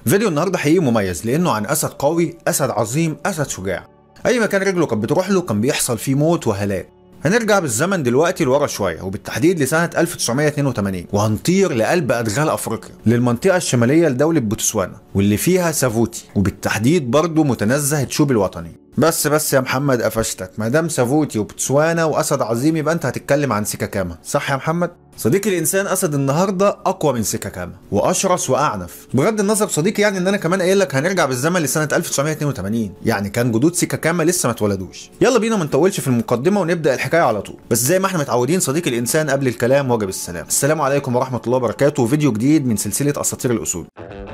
فيديو النهارده حقيقي مميز لانه عن اسد قوي اسد عظيم اسد شجاع اي مكان رجله كانت بتروح له كان بيحصل فيه موت وهلاك هنرجع بالزمن دلوقتي لورا شويه وبالتحديد لسنه 1982 وهنطير لقلب ادغال افريقيا للمنطقه الشماليه لدوله بوتسوانا واللي فيها سافوتي وبالتحديد برضه متنزه تشوب الوطني بس بس يا محمد قفشتك ما دام سافوتي وبوتسوانا واسد عظيم يبقى انت هتتكلم عن سيكاكاما صح يا محمد صديقي الانسان اسد النهارده اقوى من سيكاكاما واشرس واعنف بغض النظر صديقي يعني ان انا كمان قايل لك هنرجع بالزمن لسنه 1982 يعني كان جدود سيكاكاما لسه ما اتولدوش يلا بينا ما نطولش في المقدمه ونبدا الحكايه على طول بس زي ما احنا متعودين صديقي الانسان قبل الكلام وجب السلام السلام عليكم ورحمه الله وبركاته وفيديو جديد من سلسله اساطير الاسود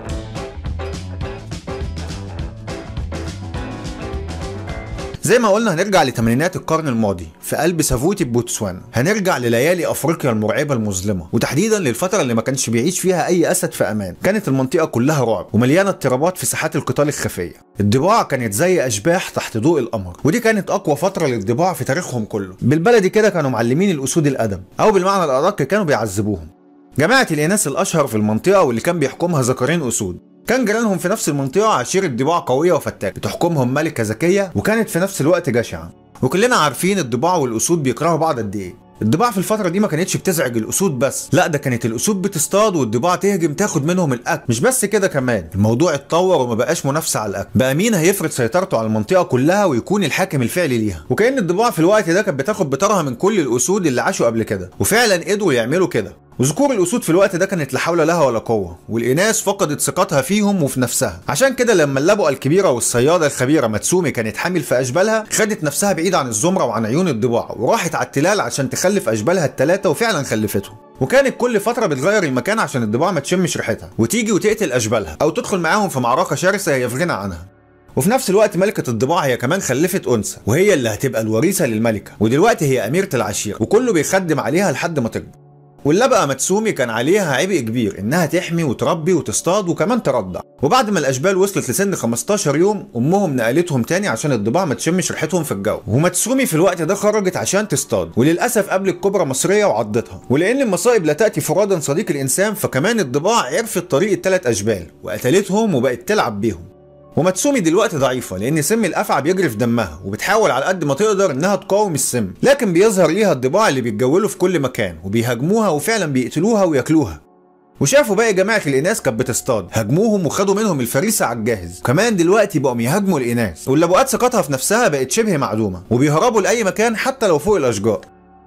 زي ما قلنا هنرجع لثمانينات القرن الماضي في قلب سافوتي بوتسوانا هنرجع لليالي افريقيا المرعبه المظلمه وتحديدا للفتره اللي ما كانش بيعيش فيها اي اسد في امان كانت المنطقه كلها رعب ومليانه اضطرابات في ساحات القتال الخفيه الضباع كانت زي اشباح تحت ضوء القمر ودي كانت اقوى فتره للضباع في تاريخهم كله بالبلدي كده كانوا معلمين الاسود الادب او بالمعنى الادق كانوا بيعذبوهم جماعه الاناث الاشهر في المنطقه واللي كان بيحكمها ذكرين اسود كان جيرانهم في نفس المنطقة عشيرة ضباع قوية وفتاكة بتحكمهم ملكة ذكية وكانت في نفس الوقت جشعة وكلنا عارفين الضباع والأسود بيكرهوا بعض قد إيه الضباع في الفترة دي ما كانتش بتزعج الأسود بس، لا ده كانت الأسود بتصطاد والضباع تهجم تاخد منهم الأكل، مش بس كده كمان، الموضوع اتطور وما بقاش منافسة على الأكل، بقى مين هيفرض سيطرته على المنطقة كلها ويكون الحاكم الفعلي ليها، وكأن الضباع في الوقت ده كانت بتاخد بطارها من كل الأسود اللي عاشوا قبل كده، وفعلا قدروا يعملوا كده، وذكور الاسود في الوقت ده كانت لا حول لها ولا قوه والاناث فقدت ثقتها فيهم وفي نفسها عشان كده لما اللبؤه الكبيره والصياده الخبيره ماتسومي كانت حامل في اشبالها خدت نفسها بعيد عن الزمره وعن عيون الضباع وراحت على التلال عشان تخلف اشبالها الثلاثه وفعلا خلفتهم وكانت كل فترة بتغير المكان عشان الضباع ما تشمش ريحتها وتيجي وتقتل أشبالها أو تدخل معاهم في معركة شرسة هي في غنى عنها وفي نفس الوقت ملكة الضباع هي كمان خلفت أنثى وهي اللي هتبقى الوريثة للملكة ودلوقتي هي أميرة العشيرة وكله بيخدم عليها لحد ما تكبر واللي بقى متسومي كان عليها عبء كبير انها تحمي وتربي وتصطاد وكمان ترضع وبعد ما الاشبال وصلت لسن 15 يوم امهم نقلتهم تاني عشان الضباع ما تشمش ريحتهم في الجو ومتسومي في الوقت ده خرجت عشان تصطاد وللاسف قابلت كبرى مصريه وعضتها ولان المصائب لا تاتي فرادا صديق الانسان فكمان الضباع عرفت طريق الثلاث اشبال وقتلتهم وبقت تلعب بيهم وماتسومي دلوقتي ضعيفه لان سم الافعى بيجري في دمها وبتحاول على قد ما تقدر انها تقاوم السم لكن بيظهر ليها الضباع اللي بيتجولوا في كل مكان وبيهاجموها وفعلا بيقتلوها وياكلوها وشافوا باقي جماعه الاناث كانت بتصطاد هاجموهم وخدوا منهم الفريسه على الجاهز كمان دلوقتي بقوا يهاجموا الاناث واللبؤات ثقتها في نفسها بقت شبه معدومه وبيهربوا لاي مكان حتى لو فوق الاشجار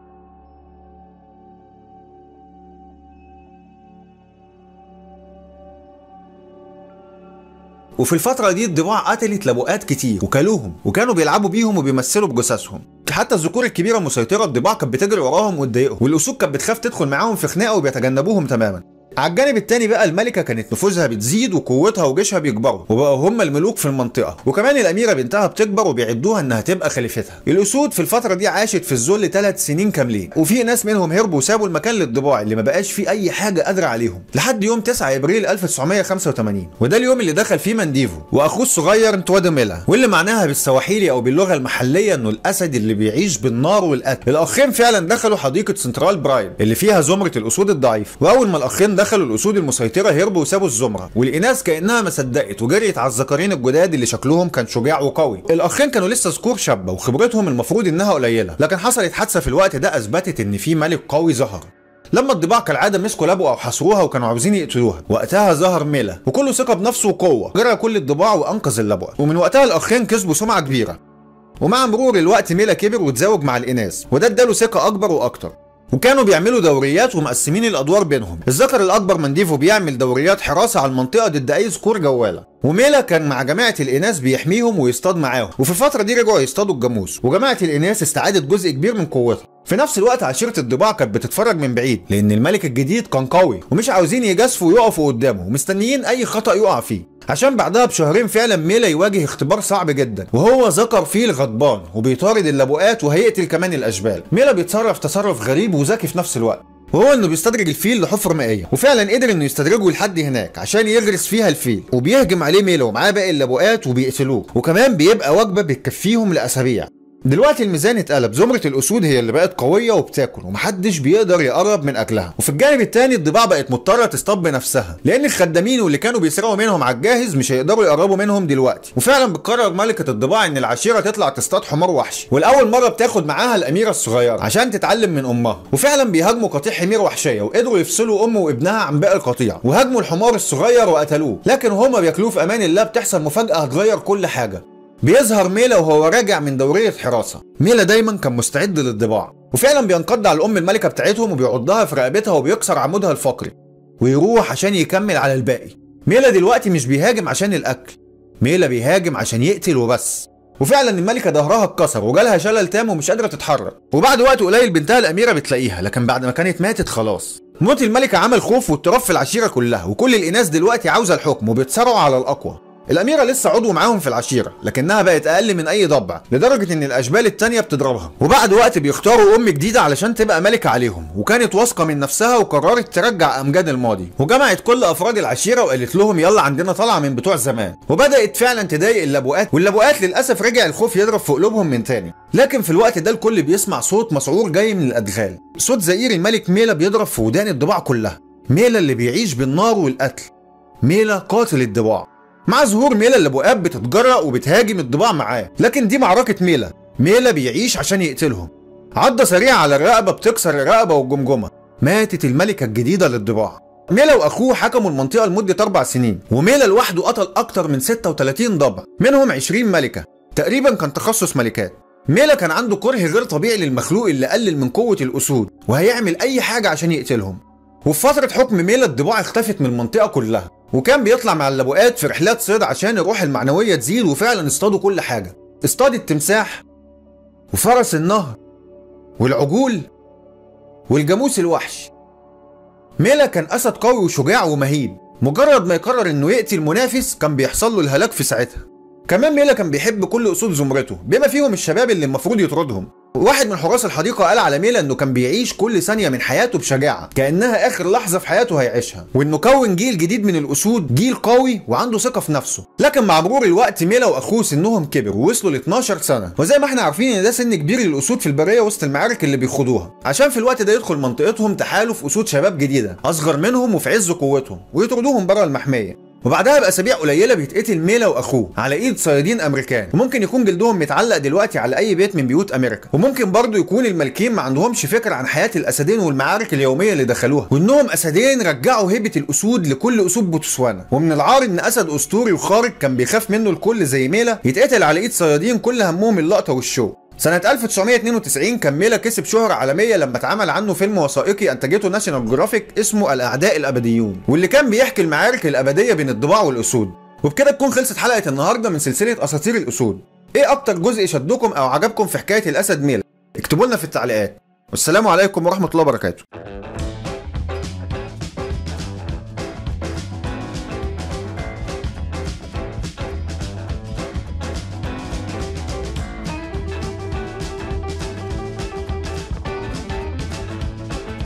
وفي الفترة دي الضباع قتلت لبؤات كتير وكلوهم وكانوا بيلعبوا بيهم وبيمثلوا بجثثهم حتى الذكور الكبيرة المسيطرة الضباع كانت بتجري وراهم وتضايقهم والأسود كانت بتخاف تدخل معاهم في خناقة وبيتجنبوهم تماما على الجانب التاني بقى الملكة كانت نفوذها بتزيد وقوتها وجيشها بيكبروا وبقوا هم الملوك في المنطقة وكمان الأميرة بنتها بتكبر وبيعدوها إنها تبقى خليفتها الأسود في الفترة دي عاشت في الذل ثلاث سنين كاملين وفي ناس منهم هربوا وسابوا المكان للضباع اللي ما بقاش فيه أي حاجة قادرة عليهم لحد يوم 9 إبريل 1985 وده اليوم اللي دخل فيه منديفو وأخوه الصغير نتوادميلا واللي معناها بالسواحيلي أو باللغة المحلية إنه الأسد اللي بيعيش بالنار والقتل الأخين فعلا دخلوا حديقة سنترال برايم اللي فيها زمرة الأسود الضعيفة وأول ما الأخين دخلوا الأسود المسيطرة المسيطرة هربوا وسابوا الزمرة والإناث كأنها ما صدقت وجريت على الذكرين الجداد اللي شكلهم كان شجاع وقوي الأخين كانوا لسه ذكور شابة وخبرتهم المفروض إنها قليلة لكن حصلت حادثة في الوقت ده أثبتت إن في ملك قوي ظهر لما الضباع كالعادة مسكوا لابوا أو حصروها وكانوا عاوزين يقتلوها وقتها ظهر ميلا وكله ثقة بنفسه وقوة جرى كل الضباع وأنقذ اللبوة ومن وقتها الأخين كسبوا سمعة كبيرة ومع مرور الوقت ميلا كبر وتزوج مع الإناث وده اداله ثقة أكبر وأكتر وكانوا بيعملوا دوريات ومقسمين الادوار بينهم الذكر الاكبر منديفو بيعمل دوريات حراسه على المنطقه ضد اي ذكور جواله وميلا كان مع جماعه الاناث بيحميهم ويصطاد معاهم وفي الفتره دي رجعوا يصطادوا الجاموس وجماعه الاناث استعادت جزء كبير من قوتها في نفس الوقت عشيره الضباع كانت بتتفرج من بعيد لان الملك الجديد كان قوي ومش عاوزين يجازفوا ويقفوا قدامه ومستنيين اي خطا يقع فيه عشان بعدها بشهرين فعلا ميلا يواجه اختبار صعب جدا وهو ذكر فيل غضبان وبيطارد اللبؤات وهيقتل كمان الاشبال ميلا بيتصرف تصرف غريب وذكي في نفس الوقت وهو انه بيستدرج الفيل لحفر مائيه وفعلا قدر انه يستدرجه لحد هناك عشان يغرس فيها الفيل وبيهجم عليه ميلا ومعاه باقي اللبؤات وبيقتلوه وكمان بيبقى وجبه بتكفيهم لاسابيع دلوقتي الميزان اتقلب زمرة الأسود هي اللي بقت قوية وبتاكل ومحدش بيقدر يقرب من أكلها وفي الجانب التاني الضباع بقت مضطرة تصطاد بنفسها لأن الخدامين واللي كانوا بيسرقوا منهم على الجاهز مش هيقدروا يقربوا منهم دلوقتي وفعلا بتقرر ملكة الضباع إن العشيرة تطلع تصطاد حمار وحشي والأول مرة بتاخد معاها الأميرة الصغيرة عشان تتعلم من أمها وفعلا بيهاجموا قطيع حمير وحشية وقدروا يفصلوا أمه وابنها عن باقي القطيع وهاجموا الحمار الصغير وقتلوه لكن هما بياكلوه في أمان الله بتحصل مفاجأة هتغير كل حاجة بيظهر ميلا وهو راجع من دورية حراسة ميلا دايما كان مستعد للضباع وفعلا بينقض على الأم الملكة بتاعتهم وبيعضها في رقبتها وبيكسر عمودها الفقري ويروح عشان يكمل على الباقي ميلا دلوقتي مش بيهاجم عشان الأكل ميلا بيهاجم عشان يقتل وبس وفعلا الملكة ظهرها اتكسر وجالها شلل تام ومش قادرة تتحرك وبعد وقت قليل بنتها الأميرة بتلاقيها لكن بعد ما كانت ماتت خلاص موت الملكة عمل خوف واضطراب في العشيرة كلها وكل الإناث دلوقتي عاوزة الحكم وبيتصارعوا على الأقوى الأميرة لسه عضو معاهم في العشيرة لكنها بقت أقل من أي ضبع لدرجة إن الأشبال التانية بتضربها وبعد وقت بيختاروا أم جديدة علشان تبقى ملكة عليهم وكانت واثقة من نفسها وقررت ترجع أمجاد الماضي وجمعت كل أفراد العشيرة وقالت لهم يلا عندنا طلعة من بتوع زمان وبدأت فعلا تضايق اللبؤات واللبؤات للأسف رجع الخوف يضرب في قلوبهم من تاني لكن في الوقت ده الكل بيسمع صوت مسعور جاي من الأدغال صوت زئير الملك ميلا بيضرب في ودان الضباع كلها ميلا اللي بيعيش بالنار والقتل ميلا قاتل الضباع مع ظهور ميلا اللي ابو اب بتتجرأ وبتهاجم الضباع معاه لكن دي معركة ميلا ميلا بيعيش عشان يقتلهم عضة سريعة على الرقبة بتكسر الرقبة والجمجمة ماتت الملكة الجديدة للضباع ميلا واخوه حكموا المنطقة لمدة أربع سنين وميلا لوحده قتل أكتر من 36 ضبع منهم 20 ملكة تقريبا كان تخصص ملكات ميلا كان عنده كره غير طبيعي للمخلوق اللي قلل من قوة الأسود وهيعمل أي حاجة عشان يقتلهم وفي فترة حكم ميلا الضباع اختفت من المنطقة كلها وكان بيطلع مع اللبؤات في رحلات صيد عشان الروح المعنوية تزيد وفعلا اصطادوا كل حاجة اصطاد التمساح وفرس النهر والعجول والجاموس الوحش ميلا كان أسد قوي وشجاع ومهيب مجرد ما يقرر انه يقتل منافس كان بيحصل له الهلاك في ساعتها كمان ميلا كان بيحب كل اسود زمرته بما فيهم الشباب اللي المفروض يطردهم واحد من حراس الحديقة قال على ميلا انه كان بيعيش كل ثانية من حياته بشجاعة كأنها آخر لحظة في حياته هيعيشها وانه كون جيل جديد من الأسود جيل قوي وعنده ثقة في نفسه لكن مع مرور الوقت ميلا وأخوه سنهم كبر ووصلوا ل 12 سنة وزي ما احنا عارفين ان ده سن كبير للأسود في البرية وسط المعارك اللي بيخوضوها عشان في الوقت ده يدخل منطقتهم تحالف أسود شباب جديدة أصغر منهم وفي عز قوتهم ويطردوهم بره المحمية وبعدها باسابيع قليله بيتقتل ميلا واخوه على ايد صيادين امريكان وممكن يكون جلدهم متعلق دلوقتي على اي بيت من بيوت امريكا وممكن برضه يكون الملكين ما عندهمش فكره عن حياه الاسدين والمعارك اليوميه اللي دخلوها وانهم اسدين رجعوا هيبه الاسود لكل اسود بوتسوانا ومن العار ان اسد اسطوري وخارق كان بيخاف منه الكل زي ميلا يتقتل على ايد صيادين كل همهم اللقطه والشو سنة 1992 كان ميلا كسب شهرة عالمية لما اتعمل عنه فيلم وثائقي انتجته ناشونال جرافيك اسمه الأعداء الأبديون واللي كان بيحكي المعارك الأبدية بين الضباع والأسود وبكده تكون خلصت حلقة النهاردة من سلسلة أساطير الأسود إيه أكتر جزء شدكم أو عجبكم في حكاية الأسد ميلا؟ اكتبوا لنا في التعليقات والسلام عليكم ورحمة الله وبركاته